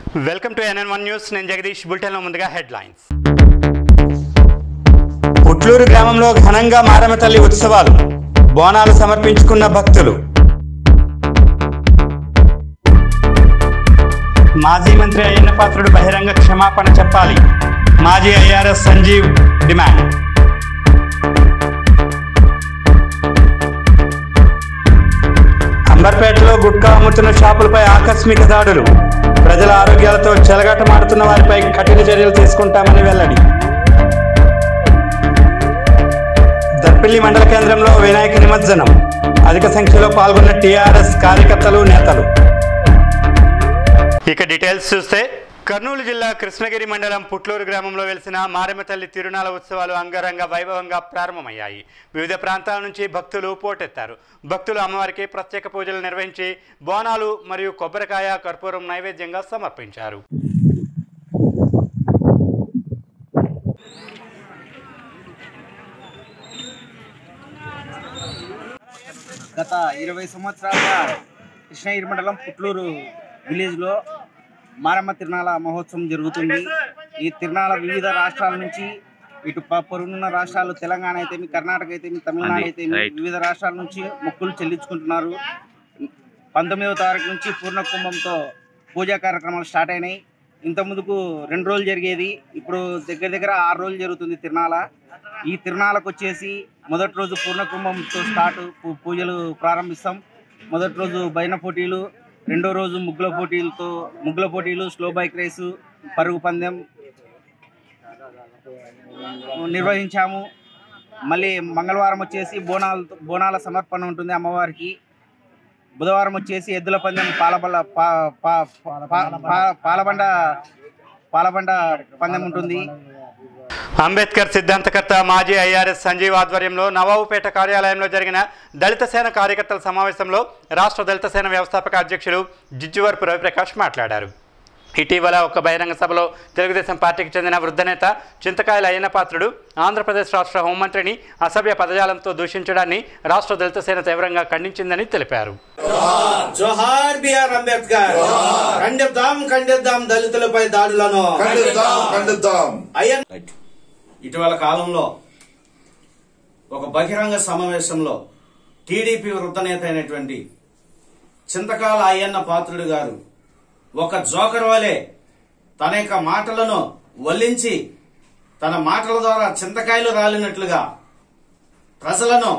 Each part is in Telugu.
Welcome to N N one news నేను జగదీష్ బులెటిన్లో ముందుగా హెడ్లైన్స్ పుట్లూరు గ్రామంలో ఘనంగా మారమ్మ తల్లి ఉత్సవాలు బోనాలు సమర్పించుకున్న భక్తులు మాజీ మంత్రి అయ్యన్న పాత్రుడు బహిరంగ క్షమాపణ చెప్పాలి మాజీ ఐఆర్ఎస్ సంజీవ్ డిమాండ్ అంబర్పేటలో గుట్కా అమ్ముతున్న షాపులపై ఆకస్మిక దాడులు ప్రజల ఆరోగ్యాలతో చెలగాటమాడుతున్న వారిపై కఠిన చర్యలు తీసుకుంటామని వెల్లడి దర్పిల్లి మండల కేంద్రంలో వినాయక నిమజ్జనం అధిక సంఖ్యలో పాల్గొన్న టీఆర్ఎస్ కార్యకర్తలు నేతలు ఇక డీటెయిల్స్ చూస్తే కర్నూలు జిల్లా కృష్ణగిరి మండలం పుట్లూరు గ్రామంలో వెలిసిన మారెమ్మ తల్లి తిరునాళ ఉత్సవాలు అంగరంగ వైభవంగా ప్రారంభమయ్యాయి వివిధ ప్రాంతాల నుంచి భక్తులు పోటెత్తారు భక్తులు అమ్మవారికి ప్రత్యేక పూజలు నిర్వహించి బోనాలు మరియు కొబ్బరికాయ కర్పూరం నైవేద్యంగా సమర్పించారు గత ఇరవై సంవత్సరాలుగా కృష్ణగిరి మండలం పుట్లూరు విలేజ్లో మారమ్మ తిరునాళ మహోత్సవం జరుగుతుంది ఈ తిరునాళ వివిధ రాష్ట్రాల నుంచి ఇటు ప- పొరుగున్న రాష్ట్రాలు తెలంగాణ అయితేమి కర్ణాటక అయితేమి తమిళనాడు అయితేమి వివిధ రాష్ట్రాల నుంచి మొక్కులు చెల్లించుకుంటున్నారు పంతొమ్మిదవ తారీఖు నుంచి పూర్ణ కుంభంతో పూజా కార్యక్రమాలు స్టార్ట్ అయినాయి ఇంత ముందుకు రెండు రోజులు జరిగేది ఇప్పుడు దగ్గర దగ్గర ఆరు రోజులు జరుగుతుంది తిరునాళ ఈ తిరునాళ్ళకు వచ్చేసి మొదటి రోజు పూర్ణ కుంభంతో స్టార్ట్ పూ- పూజలు ప్రారంభిస్తాం మొదటి రోజు బైన పోటీలు రెండో రోజు ముగ్గుల పోటీలతో ముగ్గుల పోటీలు స్లో బైక్ రేసు పరుగు పందెం నిర్వహించాము మళ్ళీ మంగళవారం వచ్చేసి బోనాల బోనాల సమర్పణ ఉంటుంది అమ్మవారికి బుధవారం వచ్చేసి ఎద్దుల పందెం పాలబల్ల పా- పా- పా- పా- పాలబండ పాలబండ పందెం ఉంటుంది అంబేద్కర్ సిద్ధాంతకర్త మాజీ ఐఆర్ఎస్ సంజీవ్ ఆధ్వర్యంలో నవాబుపేట కార్యాలయంలో జరిగిన దళిత సేన కార్యకర్తల సమావేశంలో రాష్ట్ర దళిత సేన వ్యవస్థాపక అధ్యక్షులు జిజ్జువరపు రవిప్రకాష్ మాట్లాడారు ఇటీవల ఒక బహిరంగ సభలో తెలుగుదేశం పార్టీకి చెందిన వృద్ధ నేత చింతకాయల అయ్యన్న పాత్రుడు ఆంధ్రప్రదేశ్ రాష్ట్ర హోంమంత్రిని అసభ్య పదజాలంతో దూషించడాన్ని రాష్ట్ర దళిత సేన తీవ్రంగా ఖండించిందని తెలిపారు జోహార్ బిఆర్ అంబేద్కర్ ఖండిద్దాం ఖండిద్దాం దళితులపై దాడులను ఖండిద్దాం ఖండిద్దాం అయ్యన్ ఇటీవల కాలంలో ఒక బహిరంగ సమావేశంలో టీడీపీ వృద్ధనేత అయినటువంటి చింతకాల అయ్యన్న పాత్రుడు గారు ఒక జోకర్ వలె తన యొక్క మాటలను వల్లించి తన మాటల ద్వారా చింతకాయలు రాలినట్లుగా ప్రజలను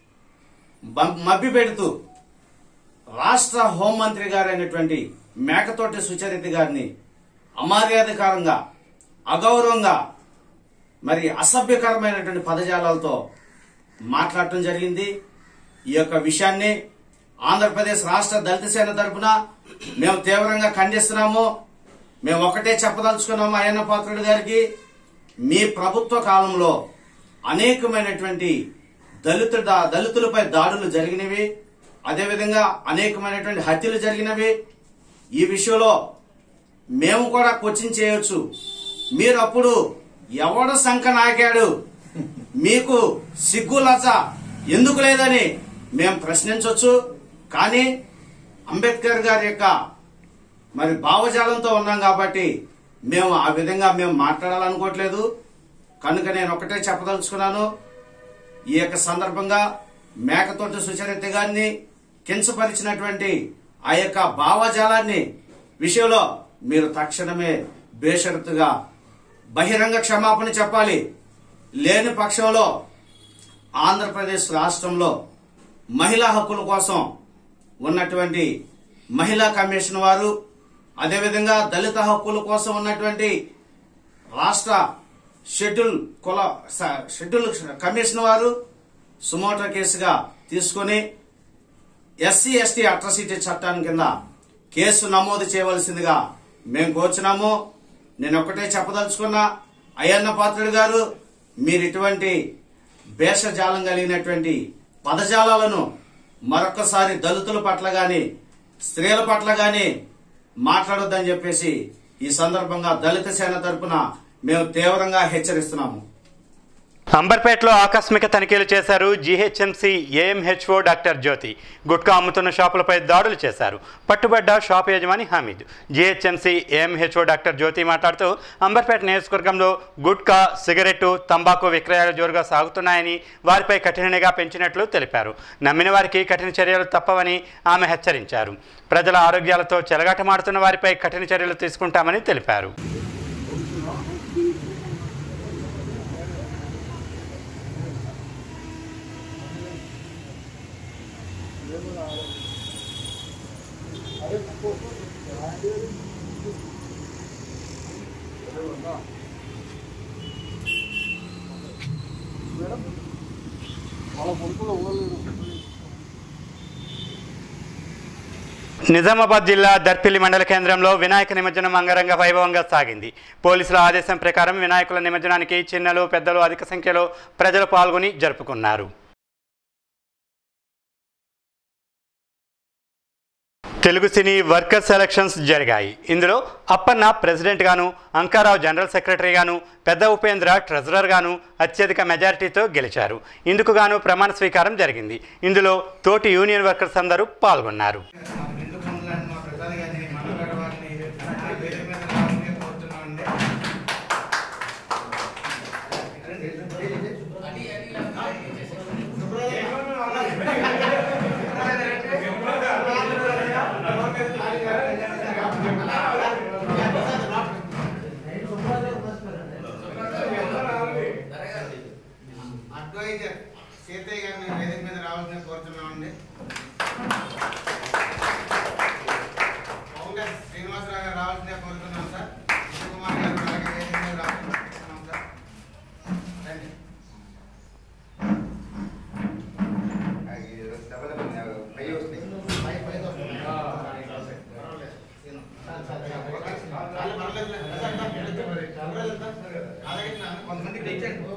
బం- మభ్యపెడుతూ రాష్ట్ర హోంమంత్రి గారైనటువంటి మేకతోటి సుచరిత గారిని అమర్యాదకరంగా అగౌరవంగా మరి అసభ్యకరమైనటువంటి పదజాలాలతో మాట్లాడటం జరిగింది ఈ యొక్క విషయాన్ని ఆంధ్రప్రదేశ్ రాష్ట్ర దళిత సేన తరపున మేము తీవ్రంగా ఖండిస్తున్నాము మేము ఒకటే చెప్పదలుచుకున్నాము అయ్యన్న పాత్రుడు గారికి మీ ప్రభుత్వ కాలంలో అనేకమైనటువంటి దళితు దళితులపై దాడులు జరిగినవి అదేవిధంగా అనేకమైనటువంటి హత్యలు జరిగినవి ఈ విషయంలో మేము కూడా కోచింగ్ చేయొచ్చు మీరు అప్పుడు ఎవడు సంఖ నాకాడు మీకు సిగ్గు లజ్జ ఎందుకు లేదని మేము ప్రశ్నించవచ్చు కానీ అంబేద్కర్ గారి యొక్క మరి భావజాలంతో ఉన్నాం కాబట్టి మేము ఆ విధంగా మేము మాట్లాడాలనుకోవట్లేదు కనుక నేను ఒకటే చెప్పదలుచుకున్నాను ఈ యొక్క సందర్భంగా మేకతోటి సుచరిత గారిని కించపరిచినటువంటి ఆ యొక్క భావజాలాన్ని విషయంలో మీరు తక్షణమే బేషరతుగా బహిరంగ క్షమాపణ చెప్పాలి లేని పక్షంలో ఆంధ్రప్రదేశ్ రాష్ట్రంలో మహిళా హక్కుల కోసం ఉన్నటువంటి మహిళా కమిషన్ వారు అదేవిధంగా దళిత హక్కుల కోసం ఉన్నటువంటి రాష్ట్ర షెడ్యూల్ కుల స- షెడ్యూల్ కమిషన్ వారు సుమోటో కేసుగా తీసుకొని ఎస్సీ ఎస్టీ అట్రాసిటీ చట్టాన్ని కింద కేసు నమోదు చేయవలసిందిగా మేము కోరుచున్నాము నేను ఒక్కటే చెప్పదలుచుకున్నా అయ్యన్న పాత్రుడు గారు మీరు ఇటువంటి భేషజాలం కలిగినటువంటి పదజాలాలను మరొకసారి దళితుల పట్ల గాని స్త్రీల పట్ల గాని మాట్లాడొద్దని చెప్పేసి ఈ సందర్భంగా దళిత సేన తరపున మేము తీవ్రంగా హెచ్చరిస్తున్నాము అంబర్పేటలో ఆకస్మిక తనిఖీలు చేశారు GHMC AMHO doctor Jyothi gutka అమ్ముతున్న షాపులపై దాడులు చేశారు పట్టుబడ్డ షాప్ యజమాని Hameed GHMC AMHO doctor Jyothi మాట్లాడుతూ అంబర్పేట నియోజకవర్గంలో గుట్కా సిగరెట్టు తంబాకు విక్రయాలు జోరుగా సాగుతున్నాయని వారిపై కఠిన నిఘా పెంచినట్లు తెలిపారు నమ్మిన వారికి కఠిన చర్యలు తప్పవని ఆమె హెచ్చరించారు ప్రజల ఆరోగ్యాలతో చెలగాటమాడుతున్న వారిపై కఠిన చర్యలు తీసుకుంటామని తెలిపారు నిజామాబాద్ జిల్లా దర్పిల్లి మండల కేంద్రంలో వినాయక నిమజ్జనం అంగరంగ వైభవంగా సాగింది పోలీసుల ఆదేశం ప్రకారం వినాయకుల నిమజ్జనానికి చిన్నలు పెద్దలు అధిక సంఖ్యలో ప్రజలు పాల్గొని జరుపుకున్నారు తెలుగు సినీ వర్కర్ సెలక్షన్స్ జరిగాయి ఇందులో అప్పన్న ప్రెసిడెంట్ గాను అంకారావు జనరల్ సెక్రటరీ గాను పెద్ద ఉపేంద్ర ట్రెజరర్ గాను అత్యధిక మెజారిటీతో గెలిచారు ఇందుకు గాను ప్రమాణ స్వీకారం జరిగింది ఇందులో తోటి యూనియన్ వర్కర్స్ అందరూ పాల్గొన్నారు రెండు పనులను మా ప్రసాద్ గారిని మనగడ వారిని నా పేరు మీద రావాలని కోరుతున్నామండి అడ్వైజర్ సీతయ్య గారిని వేదిక మీద రావాలని కోరుతున్నామండి కాంగ్రెస్ శ్రీనివాసరావు గారు రావాల్సిందే కోరుతున్నాం సార్ కుమార్ గారు అలాగే వేదిక మీద రావాలని కోరుతున్నాం సార్ రండి కొంతమంది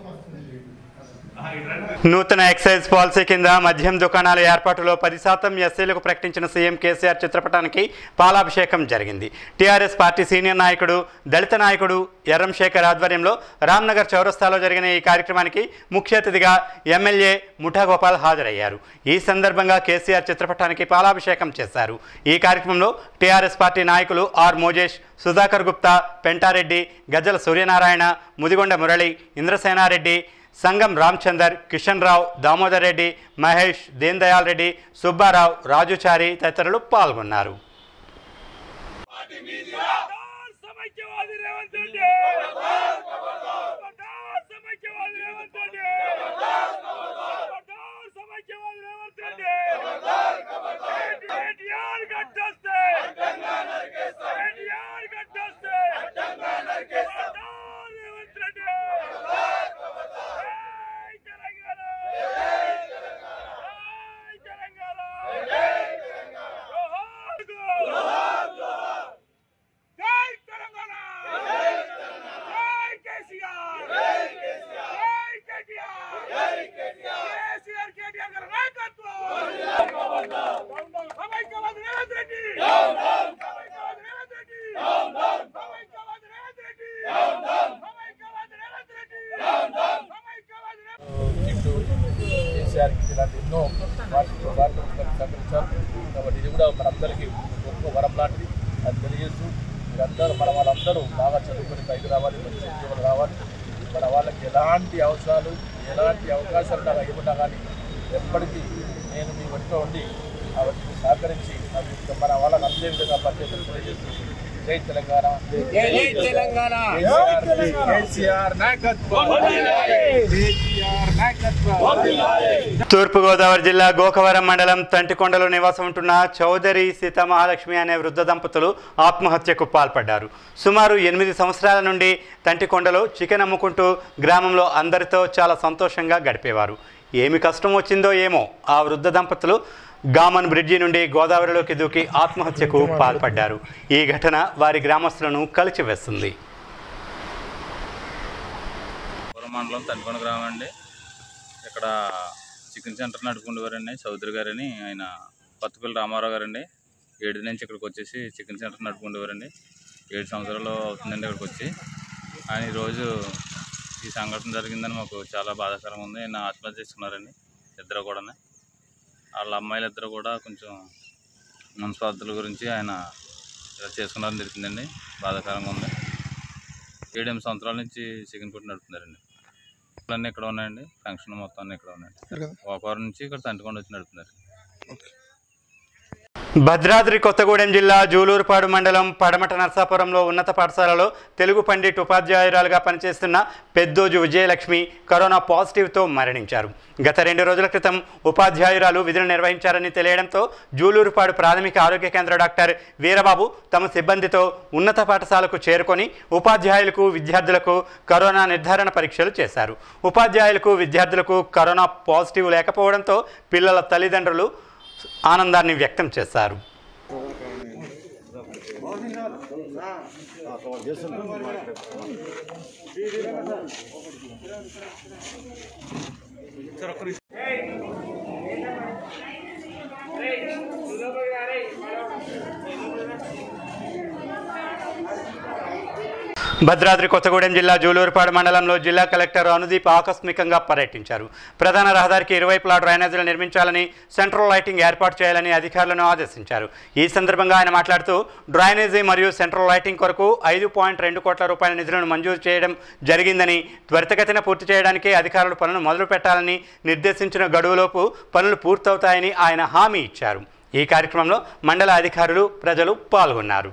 నూతన ఎక్సైజ్ పాలసీ కింద మద్యం దుకాణాల ఏర్పాటులో పది శాతం ఎస్సీలకు ప్రకటించిన సీఎం కేసీఆర్ చిత్రపటానికి పాలాభిషేకం జరిగింది టీఆర్ఎస్ పార్టీ సీనియర్ నాయకుడు దళిత నాయకుడు ఎర్రం శేఖర్ ఆధ్వర్యంలో రామ్నగర్ చౌరస్తాలో జరిగిన ఈ కార్యక్రమానికి ముఖ్య అతిథిగా ఎమ్మెల్యే ముఠా గోపాల్ హాజరయ్యారు ఈ సందర్భంగా కేసీఆర్ చిత్రపటానికి పాలాభిషేకం చేశారు ఈ కార్యక్రమంలో టీఆర్ఎస్ పార్టీ నాయకులు ఆర్ మోజేష్ సుధాకర్ గుప్తా పెంటారెడ్డి గజ్జల సూర్యనారాయణ ముదిగొండ మురళి ఇంద్రసేనారెడ్డి సంగం రామచందర్ కిషన్ రావు దామోదర్ రెడ్డి మహేష్ దీన్ దయాల్ రెడ్డి సుబ్బారావు రాజుచారి తదితరులు పాల్గొన్నారు సమైక్యవాది రేవంత్ రెడ్డి సమైక్యవాది రేవంత్ రెడ్డి సమైక్యవాది రేవంత్ రెడ్డి ఎన్టీఆర్ గట్టొస్తే ఎన్టీఆర్ గట్టొస్తే రేవంత్ రెడ్డి జై తెలంగాణ జై తెలంగాణ జోహార్ జోహార్ జై తెలంగాణ జై కేసీఆర్ జై కేటీఆర్ కేసీఆర్ కేటీఆర్ గారి నాయకత్వం సమైక్యవాది రేవంత్ రెడ్డి సమైక్యవాది రేవంత్ రెడ్డి సమైక్యవాది రేవంత్ రెడ్డి సమైక్యవాది రేవంత్ రెడ్డి సమైక్యవాది రేవంత్ గిఫ్ట్ కేసీఆర్కి ఇలాంటి ఎన్నో వాటితో వాటితో సహకరించారు కాబట్టి ఇది కూడా మనందరికీ గొప్ప వరం లాంటిది అది తెలియజేస్తూ మీరందరూ మన వాళ్ళందరూ బాగా చదువుకొని పైకి రావాలి మంచి ఉద్యోగాలు రావాలి మన వాళ్ళకి ఎలాంటి అవసరాలు ఎలాంటి అవకాశాలు నాకు ఇవ్వకుండా కానీ ఎప్పటికీ నేను మీ ఒంట్లో ఉండి వాటిని సహకరించి అవి మన వాళ్ళకి అందే విధంగా పనిచేసి తెలియజేస్తూ జై తెలంగాణ జై తెలంగాణ కేసీఆర్ నాయకత్వం కేసీఆర్ నాయకత్వం తూర్పుగోదావరి జిల్లా గోకవరం మండలం తంటికొండలో నివాసం ఉంటున్న చౌదరి సీతామహాలక్ష్మి అనే వృద్ధ దంపతులు ఆత్మహత్యకు పాల్పడ్డారు సుమారు ఎనిమిది సంవత్సరాల నుండి తంటికొండలో చికెన్ అమ్ముకుంటూ గ్రామంలో అందరితో చాలా సంతోషంగా గడిపేవారు ఏమి కష్టం వచ్చిందో ఏమో ఆ వృద్ధ దంపతులు గామన్ బ్రిడ్జి నుండి గోదావరిలోకి దూకి ఆత్మహత్యకు పాల్పడ్డారు ఈ ఘటన వారి గ్రామస్తులను కలిచివేస్తుంది పురం మండలం తనికొండ గ్రామం అండి ఇక్కడ చికెన్ సెంటర్ నడుపుకుండేవారండి చౌదరి గారని ఆయన పత్తిపల్లి రామారావు గారండి ఏడు నుంచి ఇక్కడికి వచ్చేసి చికెన్ సెంటర్ నడుపుకుండేవారండి ఏడు సంవత్సరాలు అవుతుందండి ఇక్కడికి వచ్చి ఆయన ఈరోజు ఈ సంఘటన జరిగిందని మాకు చాలా బాధాకరంగా ఉంది ఆయన ఆత్మహత్య చేసుకున్నారండి ఇద్దరు కూడా వాళ్ళ అమ్మాయిలు ఇద్దరు కూడా కొంచెం మనస్పార్థుల గురించి ఆయన ఇలా చేసుకున్నారని తెలిసిందండి బాధాకరంగా ఉంది ఏడెనిమిది సంవత్సరాల నుంచి చికెన్ కొట్టి నడుపుతున్నారండి అన్నీ ఇక్కడ ఉన్నాయండి ఫంక్షన్ మొత్తం అన్నీ ఇక్కడ ఉన్నాయండి ఒకవారం నుంచి ఇక్కడ తంటికొండ వచ్చి నడుపుతున్నారు భద్రాద్రి కొత్తగూడెం జిల్లా జూలూరుపాడు మండలం పడమట నర్సాపురంలో ఉన్నత పాఠశాలలో తెలుగు పండిట్ ఉపాధ్యాయురాలుగా పనిచేస్తున్న పెద్దోజు విజయలక్ష్మి కరోనా పాజిటివ్తో మరణించారు గత రెండు రోజుల క్రితం ఉపాధ్యాయురాలు విధులు నిర్వహించారని తెలియడంతో జూలూరుపాడు ప్రాథమిక ఆరోగ్య కేంద్ర డాక్టర్ వీరబాబు తమ సిబ్బందితో ఉన్నత పాఠశాలకు చేరుకొని ఉపాధ్యాయులకు విద్యార్థులకు కరోనా నిర్ధారణ పరీక్షలు చేశారు ఉపాధ్యాయులకు విద్యార్థులకు కరోనా పాజిటివ్ లేకపోవడంతో పిల్లల తల్లిదండ్రులు ఆనందాన్ని వ్యక్తం చేశారు భద్రాద్రి కొత్తగూడెం జిల్లా జూలూరుపాడు మండలంలో జిల్లా కలెక్టర్ అనుదీప్ ఆకస్మికంగా పర్యటించారు ప్రధాన రహదారికి ఇరువైపులా డ్రైనేజీలు నిర్మించాలని సెంట్రల్ లైటింగ్ ఏర్పాటు చేయాలని అధికారులను ఆదేశించారు ఈ సందర్భంగా ఆయన మాట్లాడుతూ డ్రైనేజీ మరియు సెంట్రల్ లైటింగ్ కొరకు ఐదు పాయింట్ రెండు కోట్ల రూపాయల నిధులను మంజూరు చేయడం జరిగిందని త్వరితగతిన పూర్తి చేయడానికి అధికారులు పనులు మొదలు పెట్టాలని నిర్దేశించిన గడువులోపు పనులు పూర్తవుతాయని ఆయన హామీ ఇచ్చారు ఈ కార్యక్రమంలో మండల అధికారులు ప్రజలు పాల్గొన్నారు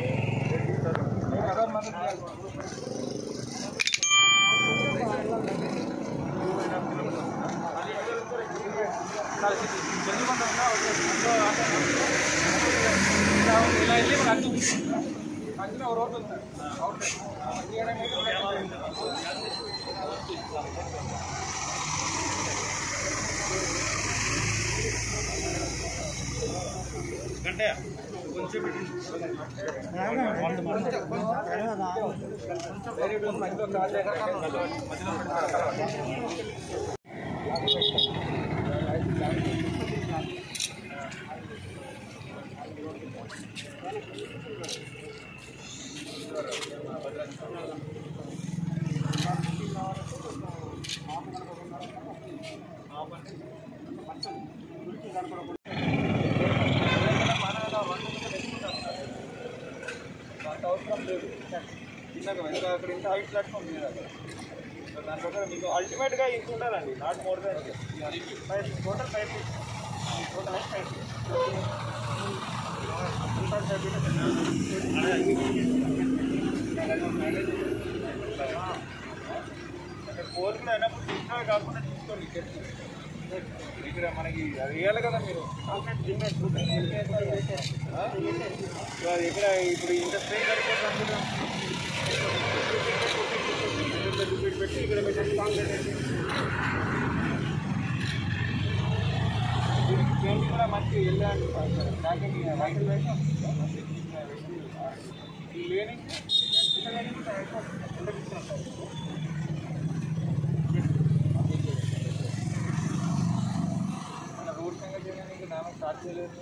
అల్టిమేట్ గా ఇంత ఉండాలండి not more than total five total five కోర్టులో అయినప్పుడు చిన్నవి కాకుండా చూసుకోండి ఇక్కడ మనకి అది వేయాలి కదా మీరు ఆ? అది ఇక్కడ ఇప్పుడు ఇంత స్ట్రెయిన్ సరిపోతుంది పెట్టి ఇక్కడ పెట్టేసి కాంక్రీట్ వేసి దీనికి పెయింట్ కూడా మంచి వెళ్ళాలి ప్యాకింగ్ వైట్ వేసాం లేని రోడ్ సంగతి చేయడానికి నామం స్టార్ట్ చేయలేదు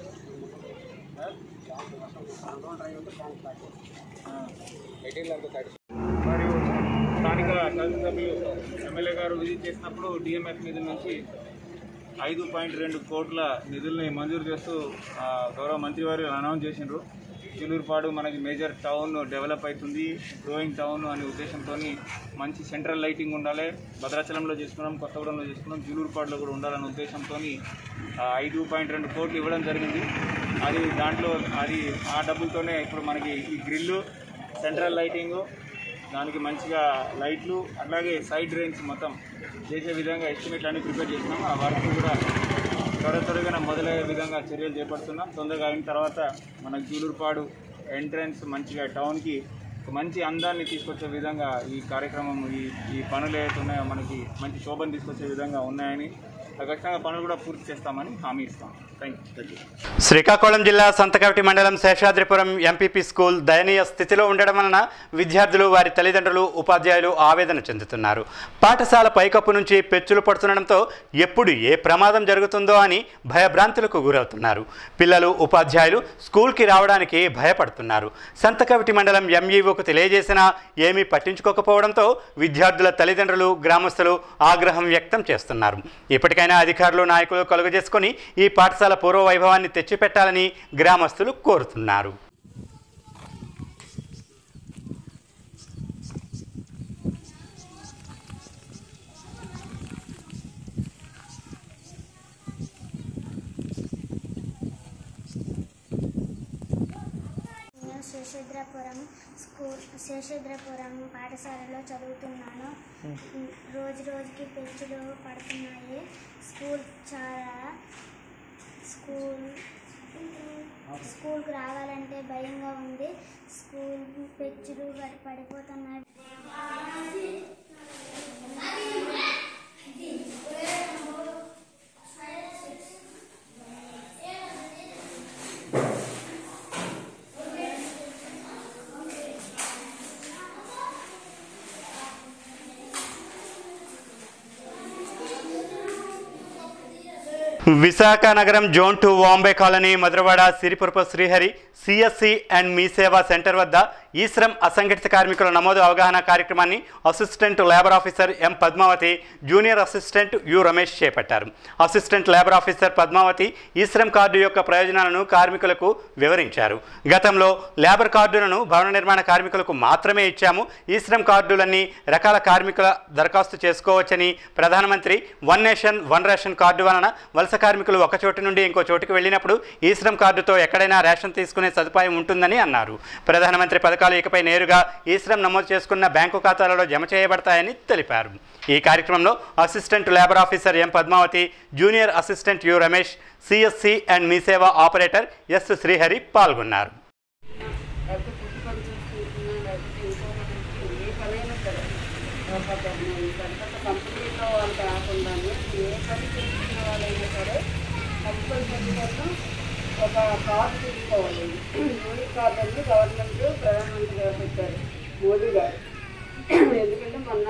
మెటీరియల్ అంతా స్టార్ట్ మరియు స్థానిక శాసనసభ్యులు ఎమ్మెల్యే గారు విజిట్ చేసినప్పుడు డిఎంఎఫ్ నిధుల నుంచి ఐదు పాయింట్ రెండు కోట్ల నిధుల్ని మంజూరు చేస్తూ ఆ, గౌరవ మంత్రి వారు అనౌన్స్ చేసిండ్రు చిలూరుపాడు మనకి మేజర్ టౌన్ డెవలప్ అవుతుంది గ్రోయింగ్ టౌన్ అనే ఉద్దేశంతో మంచి సెంట్రల్ లైటింగ్ ఉండాలి భద్రాచలంలో చేసుకున్నాం కొత్తగూడెంలో చేసుకున్నాం చిలూరుపాడులో కూడా ఉండాలనే ఉద్దేశంతో ఐదు పాయింట్ రెండు కోట్లు ఇవ్వడం జరిగింది అది దాంట్లో అది ఆ డబ్బులతోనే ఇప్పుడు మనకి ఈ గ్రిల్లు సెంట్రల్ లైటింగు దానికి మంచిగా లైట్లు అట్లాగే సైడ్ డ్రైన్స్ మొత్తం చేసే విధంగా ఎస్టిమేట్లు అన్ని ప్రిపేర్ చేసినాం ఆ వర్క్ కూడా త్వర త్వరగా మొదలయ్యే విధంగా చర్యలు చేపడుతున్నాం తొందరగా అయిన తర్వాత మన జూలూరుపాడు ఎంట్రన్స్ మంచిగా టౌన్కి ఒక మంచి అందాన్ని తీసుకొచ్చే విధంగా ఈ కార్యక్రమం ఈ ఈ పనులు ఏవైతే ఉన్నాయో మనకి మంచి శోభను తీసుకొచ్చే విధంగా ఉన్నాయని ఖచ్చితంగా పనులు కూడా పూర్తి చేస్తామని హామీ ఇస్తాం థ్యాంక్ యూ శ్రీకాకుళం జిల్లా సంతకవిటి మండలం శేషాద్రిపురం ఎంపీపీ స్కూల్ దయనీయ స్థితిలో ఉండడం వలన విద్యార్థులు వారి తల్లిదండ్రులు ఉపాధ్యాయులు ఆవేదన చెందుతున్నారు పాఠశాల పైకప్పు నుంచి పెచ్చులు పడుతుండడంతో ఎప్పుడు ఏ ప్రమాదం జరుగుతుందో అని భయభ్రాంతులకు గురవుతున్నారు పిల్లలు ఉపాధ్యాయులు స్కూల్కి రావడానికి భయపడుతున్నారు సంతకవిటి మండలం ఎంఈఓకు తెలియజేసినా ఏమీ పట్టించుకోకపోవడంతో విద్యార్థుల తల్లిదండ్రులు గ్రామస్తులు ఆగ్రహం వ్యక్తం చేస్తున్నారు ఇప్పటికైనా అధికారులు నాయకులు కలుగజేసుకొని ఈ పాఠశాల పూర్వ వైభవాన్ని తెచ్చిపెట్టాలని గ్రామస్తులు కోరుతున్నారు నేను శేషద్రపురం స్కూల్ శేషద్రపురం పాఠశాలలో చదువుతున్నాను రోజు రోజుకి పెంచులు పడుతున్నాయి స్కూల్ చాలా స్కూల్ స్కూల్కి రావాలంటే భయంగా ఉంది స్కూల్ పెచ్చులు పడి- పడిపోతున్నాయి విశాఖ నగరం zone two Vambay colony Madhurawada Siripurapu Srihari CSC and Mee Seva centre వద్ద ఈ శ్రమ్ అసంఘటిత కార్మికుల నమోదు అవగాహన కార్యక్రమాన్ని assistant labour officer M Padmavathi junior assistant U Ramesh చేపట్టారు అసిస్టెంట్ లేబర్ ఆఫీసర్ పద్మావతి ఈ శ్రమ్ కార్డు యొక్క ప్రయోజనాలను కార్మికులకు వివరించారు గతంలో లేబర్ కార్డులను భవన నిర్మాణ కార్మికులకు మాత్రమే ఇచ్చాము ఈ శ్రమ్ కార్డులన్నీ రకాల కార్మికుల దరఖాస్తు చేసుకోవచ్చని ప్రధానమంత్రి one nation one ration card వలన వలస కార్మికులు ఒక చోటు నుండి ఇంకో చోటుకు వెళ్ళినప్పుడు ఈ శ్రమ్ కార్డుతో ఎక్కడైనా రేషన్ తీసుకునే సదుపాయం ఉంటుందని అన్నారు ప్రధానమంత్రి పథకాలు ఇకపై నేరుగా ఈ శ్రమ్ నమోదు చేసుకున్న బ్యాంకు ఖాతాలలో జమ చేయబడతాయని తెలిపారు ఈ కార్యక్రమంలో assistant labour officer M Padmavathi junior assistant U Ramesh CSC and Mee Seva operator yes Srihari పాల్గొన్నారు లేకపోతే పుట్టి పని చూసుకుంటున్నా లేకపోతే ఇంకొకటి ఏ పనైనా సరే ఒక పెద్ద కంపెనీలో వాళ్ళు కాకుండా ఏ పని చేస్తున్న వాళ్ళైనా సరే కంపల్సరీ కోసం ఒక కార్డు తీసుకోవాలి యూనిక్ కార్డు అని గవర్నమెంట్ ప్రధానమంత్రి గారు పెట్టారు మోదీ గారు ఎందుకంటే మొన్న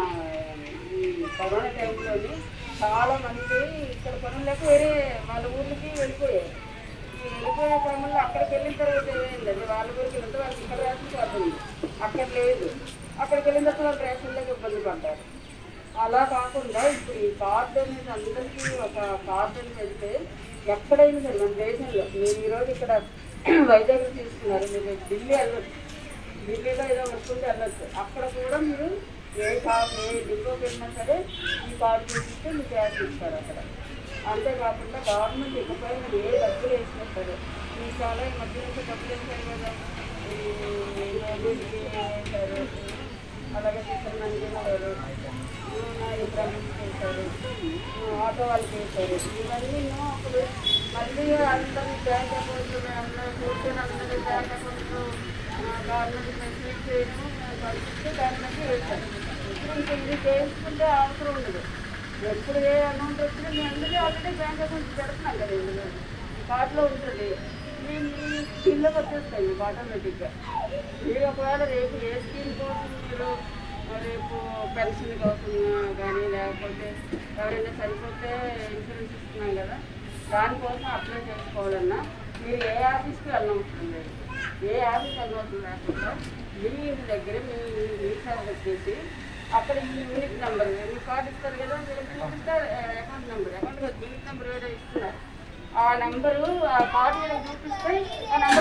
ఈ కరోనా టైంలోని చాలా మంది ఇక్కడ పనులు లేక వేరే వాళ్ళ ఊర్లకి వెళ్ళిపోయారు ఈ వెళ్ళిపోయే క్రమంలో అక్కడికి వెళ్ళిన తర్వాత ఏమైందండి వాళ్ళ ఊరికి వెళ్తే వాళ్ళకి ఇక్కడ రేషన్ కార్డు ఉంది అక్కడ లేదు అక్కడికి వెళ్ళిన తర్వాత వాళ్ళు రేషన్ లేక ఇబ్బంది పడ్డారు అలా కాకుండా ఇప్పుడు ఈ కార్డు అనేది అందరికీ ఒక కార్డు అని పెడితే ఎక్కడైనా సరే మన దేశంలో మీరు ఈరోజు ఇక్కడ వైజాగ్ తీసుకున్నారు మీరు ఢిల్లీ వెళ్ళొచ్చు ఢిల్లీలో ఏదో వస్తుంటే వెళ్ళొచ్చు అక్కడ కూడా మీరు ఏ కార్డు ఏ డిపోకి వెళ్ళినా సరే ఈ కార్డు చూపిస్తే మీకు యాడ్ ఇస్తారు అక్కడ అంతేకాకుండా గవర్నమెంట్ ఇకపై మీరు ఏ డబ్బులు వేసినా సరే మీకు చాలా ఈ మధ్య నుంచి డబ్బులు వేసారు కదా ఈ మోబైల్కి వేశారు అలాగే చిత్రానికి వేశారు వేశారు ఆటో వాళ్ళకి వేశారు ఇవన్నీ అప్పుడు మళ్ళీ అందరూ బ్యాంక్ అకౌంట్లు అందరూ కూర్చొని అందరూ బ్యాంక్ అకౌంట్లు గవర్నమెంట్ ఫెసిలిటీ చేయడం పరిస్థితి దాంట్లోకి వేశారు ఇప్పుడు ఇంక ఇది చేసుకుంటే అవసరం ఉండదు ఎప్పుడు ఏ అమౌంట్ వచ్చినా మీ అందరికీ ఆల్రెడీ బ్యాంక్ అకౌంట్ పెడుతున్నాం కదా ఇందులో కార్డులో ఉంటుంది మీ మీ ఇళ్ళకి వచ్చేస్తాయి మీకు ఆటోమేటిక్గా మీరు ఒకవేళ రేపు ఏ స్కీమ్ కోసం మీరు రేపు పెన్షన్ కోసం కానీ లేకపోతే ఎవరైనా చనిపోతే ఇన్సూరెన్స్ ఇస్తున్నాం కదా దానికోసం అప్లై చేసుకోవాలన్నా మీరు ఏ ఆఫీస్కి వెళ్ళవసరం లేదు ఏ ఆఫీస్ వెళ్ళవసరం లేకుండా మీ ఇంటి దగ్గర మీ మీ సేవ వచ్చేసి అక్కడ ఈ యూనిట్ నెంబర్ మీ కార్డు ఇస్తారు కదా మీరు ఇస్తారు అకౌంట్ నెంబర్ అకౌంట్ కాదు యూనిట్ నెంబర్ ఏదో ఇస్తున్నారు ఆ నెంబరు ఆ కార్డు మీద చూపిస్తే ఆ నెంబర్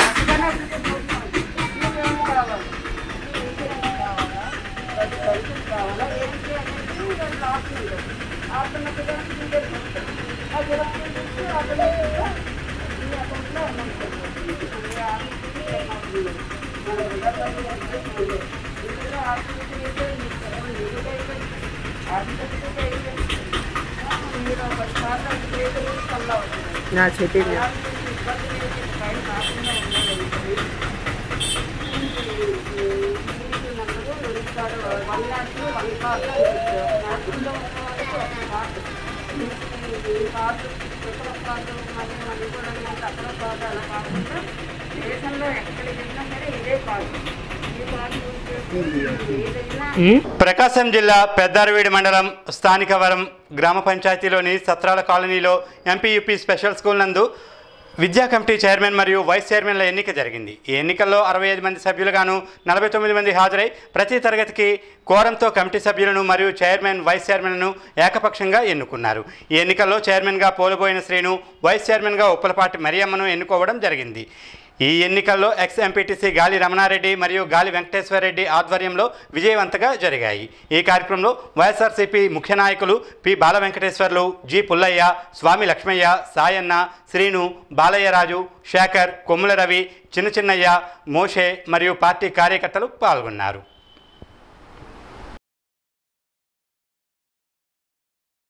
ఏమి కావాలి మీ ఇన్సూరెన్స్ కావాలా ప్రతి పెన్షన్ కావాలా ఏంటి అనేది దాంట్లో ఆప్షన్ ఉంటుంది ఆప్షన్ వచ్చేదానికి డీటెయిల్స్ వస్తాయి ఆ జిరాక్స్ చూపిస్తే ఆటోమేటిక్గా ఈ అకౌంట్లో అమౌంట్ పడిపోతుంది ఏ ఆఫీస్కి ఏం అవసరం లేదు మన ప్రజాప్రభుత్వం చేస్తుంది ఇందులో ఆఫీస్కి అయితే మీకు తెలవండి ఇందులో అయితే ఆఫీస్ అయితే మీరు పది సార్లు అది చేయడం వల్ల అవుతుంది నా చెప్పింది ఇబ్బంది లేదు పైన కాకుండా ఉండాలి వన్ నాట్ వన్ కార్డు నాటులో ఉన్న వాళ్ళకి ఒక కార్డు ఈ కార్డు ఇతర కార్డు మళ్ళీ మళ్ళీ కూడా అక్కడ కార్డు అలా కాకుండా దేశంలో ఎక్కడికి వెళ్ళినా సరే ఇదే కార్డు ఈ కార్డు యూజ్ చేసుకుని ఏదైనా ప్రకాశం జిల్లా పెద్దారవీడి మండలం స్థానికవరం గ్రామ పంచాయతీలోని సత్రాల కాలనీలో ఎంపీయూపీ స్పెషల్ స్కూల్ నందు విద్యా కమిటీ చైర్మన్ మరియు వైస్ చైర్మన్ల ఎన్నిక జరిగింది ఈ ఎన్నికల్లో అరవై ఐదు మంది సభ్యులుగాను నలభై తొమ్మిది మంది హాజరై ప్రతి తరగతికి కోరంతో కమిటీ సభ్యులను మరియు చైర్మన్ వైస్ చైర్మన్లను ఏకపక్షంగా ఎన్నుకున్నారు ఈ ఎన్నికల్లో చైర్మన్గా పోలుబోయిన శ్రీను వైస్ చైర్మన్గా ఉప్పలపాటి మరియమ్మను ఎన్నుకోవడం జరిగింది ఈ ఎన్నికల్లో ఎక్స్ ఎంపీటీసీ గాలి రమణారెడ్డి మరియు గాలి వెంకటేశ్వరరెడ్డి ఆధ్వర్యంలో విజయవంతంగా జరిగాయి ఈ కార్యక్రమంలో వైఎస్ఆర్సీపీ ముఖ్య నాయకులు పి బాల వెంకటేశ్వర్లు జి పుల్లయ్య స్వామి లక్ష్మయ్య సాయన్న శ్రీను బాలయ్యరాజు శేఖర్ కొమ్ముల రవి చిన్న చిన్నయ్య మోషే మరియు పార్టీ కార్యకర్తలు పాల్గొన్నారు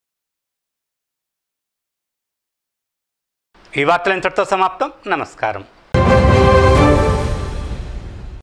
ఈ వార్తలు ఇంతటితో సమాప్తం నమస్కారం